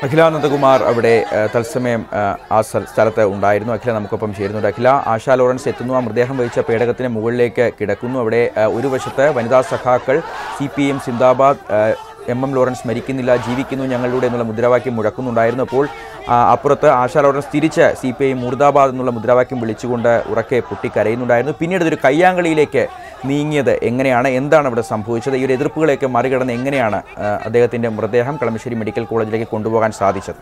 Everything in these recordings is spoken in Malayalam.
അഖില നന്ദകുമാർ അവിടെ ആ, തത്സമയം ആ, ആ സ്ഥ- സ്ഥലത്ത് ഉണ്ടായിരുന്നു അഖില നമുക്കൊപ്പം ചേരുന്നുണ്ട് അഖില ആശാ ലോറൻസ് എത്തുന്നു ആ മൃതദേഹം വഹിച്ച പേടകത്തിന് മുകളിലേക്ക് കിടക്കുന്നു അവിടെ ആ, ഒരു വശത്ത് വനിതാ സഖാക്കൾ സി പി എം സിന്ദാബാദ് ആ, എം എം ലോറൻസ് മരിക്കുന്നില്ല ജീവിക്കുന്നു ഞങ്ങളിലൂടെ എന്നുള്ള മുദ്രാവാക്യം മുഴക്കുന്നുണ്ടായിരുന്നു അപ്പോൾ ആ, അപ്പുറത്ത് ആശാ ലോറൻസ് തിരിച്ച് സി പി ഐ മുർദാബാദ് എന്നുള്ള മുദ്രാവാക്യം വിളിച്ചുകൊണ്ട് ഉറക്കെ പൊട്ടിക്കരയുന്നുണ്ടായിരുന്നു പിന്നീട് ഇതൊരു കയ്യാങ്കളിയിലേക്ക് നീങ്ങിയത് എങ്ങനെയാണ് എന്താണ് അവിടെ സംഭവിച്ചത് ഈ ഒരു എതിർപ്പുകളെയൊക്കെ മറികടന്ന് എങ്ങനെയാണ് ആ, അദ്ദേഹത്തിന്റെ മൃതദേഹം കളമശ്ശേരി മെഡിക്കൽ കോളേജിലേക്ക് കൊണ്ടുപോകാൻ സാധിച്ചത്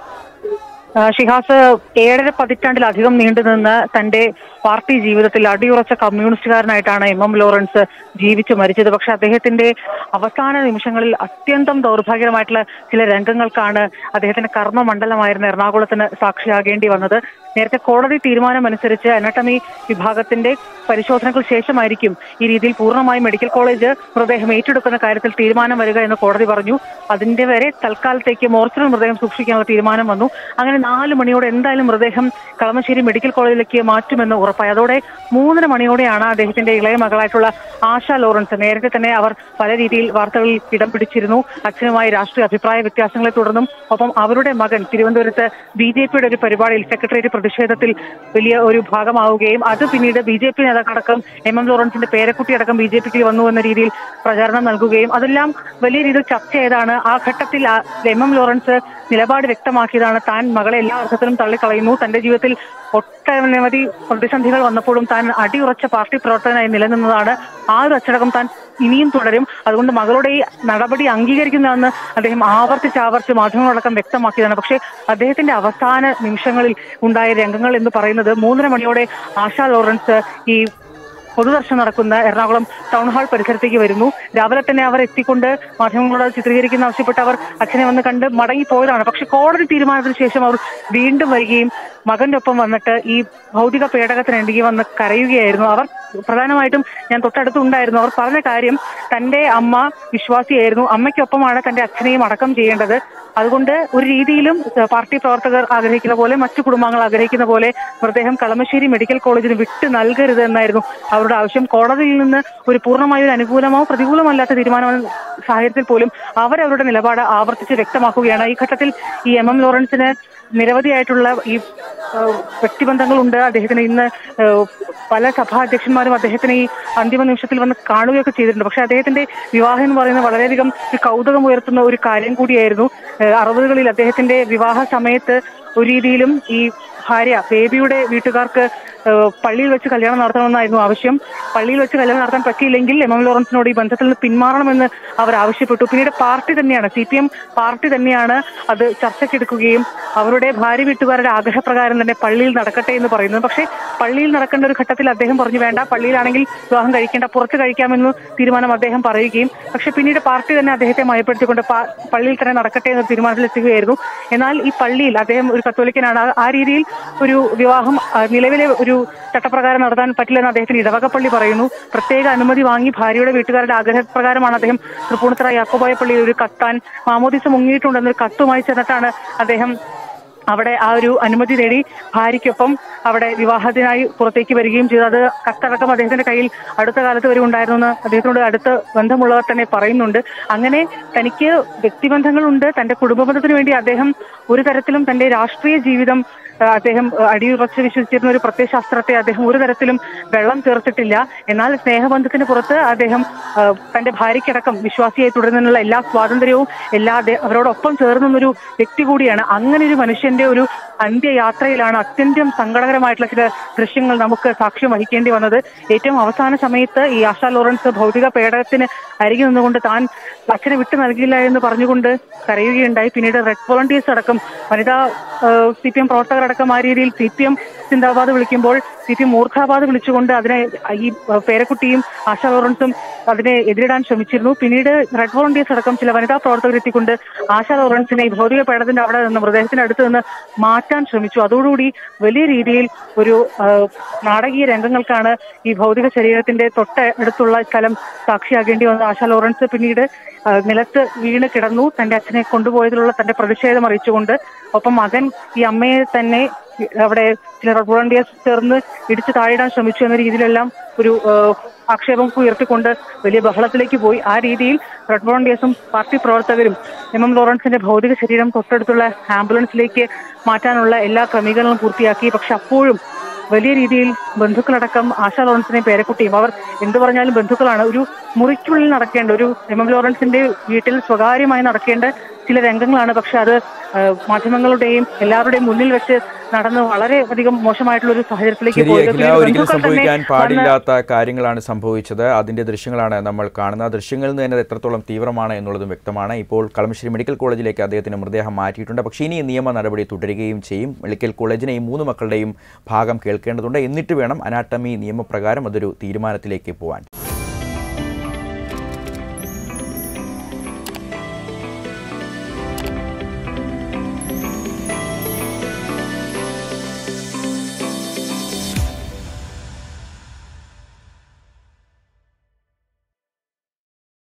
ആ, ഷിഹാസ് ഏഴര പതിറ്റാണ്ടിലധികം നീണ്ടുനിന്ന് തന്റെ പാർട്ടി ജീവിതത്തിൽ അടിയുറച്ച കമ്മ്യൂണിസ്റ്റുകാരനായിട്ടാണ് എം എം ലോറൻസ് ജീവിച്ചു മരിച്ചത് പക്ഷെ അദ്ദേഹത്തിന്റെ അവസാന നിമിഷങ്ങളിൽ അത്യന്തം ദൗർഭാഗ്യകരമായിട്ടുള്ള ചില രംഗങ്ങൾക്കാണ് അദ്ദേഹത്തിന്റെ കർമ്മമണ്ഡലമായിരുന്ന എറണാകുളത്തിന് സാക്ഷിയാകേണ്ടി വന്നത് നേരത്തെ കോടതി തീരുമാനമനുസരിച്ച് അനട്ടമി വിഭാഗത്തിന്റെ പരിശോധനകൾക്ക് ശേഷമായിരിക്കും ഈ രീതിയിൽ പൂർണ്ണമായും മെഡിക്കൽ കോളേജ് മൃതദേഹം ഏറ്റെടുക്കുന്ന കാര്യത്തിൽ തീരുമാനം വരിക എന്ന് കോടതി പറഞ്ഞു അതിന്റെ വരെ തൽക്കാലത്തേക്ക് മോർച്ചറിൽ മൃതദേഹം സൂക്ഷിക്കാനുള്ള തീരുമാനം വന്നു അങ്ങനെ നാല് മണിയോടെ എന്തായാലും മൃതദേഹം കളമശ്ശേരി മെഡിക്കൽ കോളേജിലേക്ക് മാറ്റുമെന്ന് ഉറപ്പായി അതോടെ മൂന്നര മണിയോടെയാണ് അദ്ദേഹത്തിന്റെ ഇളയ മകളായിട്ടുള്ള ആശ ലോറൻസ് നേരത്തെ തന്നെ അവർ പല രീതിയിൽ വാർത്തകളിൽ ഇടം പിടിച്ചിരുന്നു അച്ഛനുമായി രാഷ്ട്രീയ അഭിപ്രായ വ്യത്യാസങ്ങളെ തുടർന്നും ഒപ്പം അവരുടെ മകൻ തിരുവനന്തപുരത്ത് ബി ജെ പിയുടെ ഒരു പരിപാടിയിൽ സെക്രട്ടേറിയറ്റ് പ്രതിഷേധത്തിൽ വലിയ ഒരു ഭാഗമാവുകയും അത് പിന്നീട് ബി ജെ പി നേതാക്കടക്കം എം എം ലോറൻസിന്റെ പേരക്കുട്ടി അടക്കം ബി ജെ പിക്ക് വന്നു എന്ന രീതിയിൽ പ്രചാരണം നൽകുകയും അതെല്ലാം വലിയ രീതിയിൽ ചർച്ച ചെയ്താണ് ആ ഘട്ടത്തിൽ ആ എം എം ലോറൻസ് നിലപാട് വ്യക്തമാക്കിയതാണ് താൻ മകളെ എല്ലാ അർത്ഥത്തിലും തള്ളിക്കളയുന്നു തന്റെ ജീവിതത്തിൽ ഒട്ടനവധി പ്രതിസന്ധികൾ വന്നപ്പോഴും താൻ അടിയുറച്ച പാർട്ടി പ്രവർത്തകനായി നിലനിന്നതാണ് ആ ഒരു അച്ചടക്കം താൻ ഇനിയും തുടരും അതുകൊണ്ട് മകളുടെ ഈ നടപടി അംഗീകരിക്കുന്നതെന്ന് അദ്ദേഹം ആവർത്തിച്ച് ആവർത്തിച്ച് മാധ്യമങ്ങളടക്കം വ്യക്തമാക്കിയതാണ് പക്ഷേ അദ്ദേഹത്തിന്റെ അവസാന നിമിഷങ്ങളിൽ ഉണ്ടായ രംഗങ്ങൾ എന്ന് പറയുന്നത് മൂന്നര മണിയോടെ ആശാ ലോറൻസ് ഈ പൊതുദർശനം നടക്കുന്ന എറണാകുളം ടൗൺ ഹാൾ പരിസരത്തേക്ക് വരുന്നു രാവിലെ തന്നെ അവർ എത്തിക്കൊണ്ട് മാധ്യമങ്ങളോട് ചിത്രീകരിക്കുന്ന ആവശ്യപ്പെട്ട് അവർ അച്ഛനെ വന്ന് കണ്ട് മടങ്ങിപ്പോയതാണ് പക്ഷെ കോടതി തീരുമാനത്തിന് ശേഷം അവർ വീണ്ടും വരികയും മകന്റെ ഒപ്പം വന്നിട്ട് ഈ ഭൗതിക പേടകത്തിന് ഇടയ്ക്ക് വന്ന് കരയുകയായിരുന്നു അവർ പ്രധാനമായിട്ടും ഞാൻ തൊട്ടടുത്തുണ്ടായിരുന്നു അവർ പറഞ്ഞ കാര്യം തന്റെ അമ്മ വിശ്വാസിയായിരുന്നു അമ്മയ്ക്കൊപ്പമാണ് തന്റെ അച്ഛനെയും അടക്കം ചെയ്യേണ്ടത് അതുകൊണ്ട് ഒരു രീതിയിലും ഏഹ്, പാർട്ടി പ്രവർത്തകർ ആഗ്രഹിക്കുന്ന പോലെ മറ്റു കുടുംബങ്ങൾ ആഗ്രഹിക്കുന്ന പോലെ മൃതദേഹം കളമശ്ശേരി മെഡിക്കൽ കോളേജിന് വിട്ട് നൽകരുത് എന്നായിരുന്നു അവരുടെ ആവശ്യം കോടതിയിൽ നിന്ന് ഒരു പൂർണ്ണമായ ഒരു അനുകൂലമോ പ്രതികൂലമല്ലാത്ത തീരുമാനം സാഹചര്യത്തിൽ പോലും അവരവരുടെ നിലപാട് ആവർത്തിച്ച് വ്യക്തമാക്കുകയാണ് ഈ ഘട്ടത്തിൽ ഈ എം എം ലോറൻസിന് നിരവധിയായിട്ടുള്ള ഈ ഏഹ്, വ്യക്തിബന്ധങ്ങളുണ്ട് അദ്ദേഹത്തിന് ഇന്ന് ഏഹ്, പല സഭാ അധ്യക്ഷന്മാരും അദ്ദേഹത്തിന് ഈ അന്തിമ നിമിഷത്തിൽ വന്ന് കാണുകയൊക്കെ ചെയ്തിട്ടുണ്ട് പക്ഷെ അദ്ദേഹത്തിന്റെ വിവാഹം എന്ന് പറയുന്നത് വളരെയധികം ഒരു കൗതുകം ഉയർത്തുന്ന ഒരു കാര്യം കൂടിയായിരുന്നു ഏഹ്, അറുപതുകളിൽ അദ്ദേഹത്തിന്റെ വിവാഹ സമയത്ത് ഒരു രീതിയിലും ഈ ഭാര്യ ബേബിയുടെ വീട്ടുകാർക്ക് ഏഹ്, പള്ളിയിൽ വെച്ച് കല്യാണം നടത്തണമെന്നായിരുന്നു ആവശ്യം പള്ളിയിൽ വെച്ച് കല്യാണം നടത്താൻ പറ്റിയില്ലെങ്കിൽ എം എം ലോറൻസിനോട് ഈ ബന്ധത്തിൽ നിന്ന് പിന്മാറണമെന്ന് അവർ ആവശ്യപ്പെട്ടു പിന്നീട് പാർട്ടി തന്നെയാണ് സി പി എം പാർട്ടി തന്നെയാണ് അത് ചർച്ചയ്ക്കെടുക്കുകയും അവരുടെ ഭാര്യ വീട്ടുകാരുടെ ആഗ്രഹപ്രകാരം തന്നെ പള്ളിയിൽ നടക്കട്ടെ എന്ന് പറയുന്നത് പക്ഷേ പള്ളിയിൽ നടക്കേണ്ട ഒരു ഘട്ടത്തിൽ അദ്ദേഹം പറഞ്ഞു വേണ്ട പള്ളിയിലാണെങ്കിൽ വിവാഹം കഴിക്കേണ്ട പുറത്ത് കഴിക്കാമെന്ന് തീരുമാനം അദ്ദേഹം പറയുകയും പക്ഷെ പിന്നീട് പാർട്ടി തന്നെ അദ്ദേഹത്തെ മയപ്പെടുത്തിക്കൊണ്ട് പാ- പള്ളിയിൽ തന്നെ നടക്കട്ടെ എന്ന തീരുമാനത്തിലെത്തുകയായിരുന്നു എന്നാൽ ഈ പള്ളിയിൽ അദ്ദേഹം ഒരു കത്തോലിക്കനാണ് ആ- ആ രീതിയിൽ ഒരു വിവാഹം ആ, നിലവിലെ ഒരു ചട്ടപ്രകാരം നടത്താൻ പറ്റില്ലെന്ന് അദ്ദേഹത്തിന് ഇടവകപ്പള്ളി പറയുന്നു പ്രത്യേക അനുമതി വാങ്ങി ഭാര്യയുടെ വീട്ടുകാരുടെ ആഗ്രഹപ്രകാരമാണ് അദ്ദേഹം തൃപ്പൂണിത്തറ യാക്കോബായ പള്ളിയിൽ ഒരു കത്താൻ മാമോദിസ മുങ്ങിയിട്ടുണ്ടെന്നൊരു കത്തുമായി ചെന്നിട്ടാണ് അദ്ദേഹം അവിടെ ആ ഒരു അനുമതി നേടി ഭാര്യയ്ക്കൊപ്പം അവിടെ വിവാഹത്തിനായി പുറത്തേക്ക് വരികയും ചെയ്തു അത് കത്തടക്കം അദ്ദേഹത്തിന്റെ കയ്യിൽ അടുത്ത കാലത്ത് വരെ ഉണ്ടായിരുന്നെന്ന് അദ്ദേഹത്തിനോട് അടുത്ത് ബന്ധമുള്ളവർ തന്നെ പറയുന്നുണ്ട് അങ്ങനെ തനിക്ക് വ്യക്തിബന്ധങ്ങളുണ്ട് തന്റെ കുടുംബ ബന്ധത്തിന് വേണ്ടി അദ്ദേഹം ഒരു തരത്തിലും തന്റെ രാഷ്ട്രീയ ജീവിതം ആ, അദ്ദേഹം ആ, അടിയുറച്ച് വിശ്വസിച്ചിരുന്ന ഒരു പ്രത്യയശാസ്ത്രത്തെ അദ്ദേഹം ഒരു തരത്തിലും വെള്ളം ചേർത്തിട്ടില്ല എന്നാൽ സ്നേഹബന്ധത്തിന് പുറത്ത് അദ്ദേഹം ആ, തന്റെ ഭാര്യയ്ക്കടക്കം വിശ്വാസിയായി തുടരുന്നതിനുള്ള എല്ലാ സ്വാതന്ത്ര്യവും എല്ലാ അദ്ദേ- അവരോടൊപ്പം ചേർന്നൊരു വ്യക്തി കൂടിയാണ് അങ്ങനെ ഒരു മനുഷ്യന്റെ ഒരു അന്ത്യയാത്രയിലാണ് അത്യന്തം സങ്കടകരമായിട്ടുള്ള ചില ദൃശ്യങ്ങൾ നമുക്ക് സാക്ഷ്യം വഹിക്കേണ്ടി വന്നത് ഏറ്റവും അവസാന സമയത്ത് ഈ ആശാ ലോറൻസ് ഭൗതിക പേടകത്തിന് അരികെ നിന്നുകൊണ്ട് താൻ അച്ഛനെ വിട്ടു നൽകില്ല എന്ന് പറഞ്ഞുകൊണ്ട് കരയുകയുണ്ടായി പിന്നീട് റെഡ് വോളണ്ടിയേഴ്സ് അടക്കം വനിതാ സി പി എം പ്രവർത്തകരടക്കം ആ രീതിയിൽ സി പി എം സിന്ദാബാദ് വിളിക്കുമ്പോൾ സി പി എം മൂർഖാബാദ് വിളിച്ചുകൊണ്ട് അതിനെ ഈ ഏഹ്, പേരക്കുട്ടിയും ആശാ ലോറൻസും അതിനെ എതിരിടാൻ ശ്രമിച്ചിരുന്നു പിന്നീട് റെഡ് വോളണ്ടിയേഴ്സ് അടക്കം ചില വനിതാ പ്രവർത്തകർ എത്തിക്കൊണ്ട് ആശാ ലോറൻസിനെ ഈ ഭൗതിക പേടത്തിന്റെ അവിടെ നിന്ന് മൃതദേഹത്തിന്റെ അടുത്ത് നിന്ന് മാറ്റാൻ ശ്രമിച്ചു അതോടുകൂടി വലിയ രീതിയിൽ ഒരു ഏഹ്, നാടകീയ രംഗങ്ങൾക്കാണ് ഈ ഭൗതിക ശരീരത്തിന്റെ തൊട്ട് അടുത്തുള്ള സ്ഥലം സാക്ഷിയാകേണ്ടി വന്നത് ആശാ ലോറൻസ് പിന്നീട് ഏഹ്, നിലത്ത് വീണ് കിടന്നു തന്റെ അച്ഛനെ കൊണ്ടുപോയതിലുള്ള തന്റെ പ്രതിഷേധം അറിയിച്ചുകൊണ്ട് ഒപ്പം മകൻ ഈ അമ്മയെ തന്നെ അവിടെ ചില റെഡ് വോളണ്ടിയേഴ്സ് ചേർന്ന് ഇടിച്ചു താഴെയിടാൻ ശ്രമിച്ചു എന്ന രീതിയിലെല്ലാം ഒരു ഏഹ്, ആക്ഷേപം ഉയർത്തിക്കൊണ്ട് വലിയ ബഹളത്തിലേക്ക് പോയി ആ രീതിയിൽ റെഡ് വോളണ്ടിയേഴ്സും പാർട്ടി പ്രവർത്തകരും എം എം ലോറൻസിന്റെ ഭൗതിക ശരീരം തൊട്ടടുത്തുള്ള ആംബുലൻസിലേക്ക് മാറ്റാനുള്ള എല്ലാ ക്രമീകരണങ്ങളും പൂർത്തിയാക്കി പക്ഷെ അപ്പോഴും വലിയ രീതിയിൽ ബന്ധുക്കളടക്കം ആശാ ലോറൻസിനെയും പേരക്കുട്ടിയും അവർ എന്ത് പറഞ്ഞാലും ബന്ധുക്കളാണ് ഒരു മുറിക്കുള്ളിൽ നടക്കേണ്ട ഒരു എം എം ലോറൻസിന്റെ വീട്ടിൽ സ്വകാര്യമായി നടക്കേണ്ട ചില രംഗങ്ങളാണ് പക്ഷെ അത് ഏഹ്, മാധ്യമങ്ങളുടെയും എല്ലാവരുടെയും മുന്നിൽ വെച്ച് നടന്ന് വളരെ അധികം മോശമായിട്ടുള്ള ഒരു സാഹചര്യത്തിലേക്ക് ശരി പോയത് അഖില പിന്നീട് ഒരിക്കലും ബന്ധുക്കൾ തന്നെ സംഭവിക്കാൻ വന്ന് പാടില്ലാത്ത കാര്യങ്ങളാണ് സംഭവിച്ചത് അതിന്റെ ദൃശ്യങ്ങളാണ് നമ്മൾ കാണുന്നത് ആ ദൃശ്യങ്ങളിൽ നിന്ന് തന്നെ അത് എത്രത്തോളം തീവ്രമാണ് എന്നുള്ളതും വ്യക്തമാണ് ഇപ്പോൾ കളമശ്ശേരി മെഡിക്കൽ കോളേജിലേക്ക് അദ്ദേഹത്തിന്റെ മൃതദേഹം മാറ്റിയിട്ടുണ്ട് പക്ഷേ ഇനി നിയമ നടപടി തുടരുകയും ചെയ്യും മെഡിക്കൽ കോളേജിനെ ഈ മൂന്ന് മക്കളുടെയും ഭാഗം കേൾക്കേണ്ടതുണ്ട് എന്നിട്ട് വേണം അനാട്ടമി നിയമപ്രകാരം അതൊരു തീരുമാനത്തിലേക്ക് പോകാൻ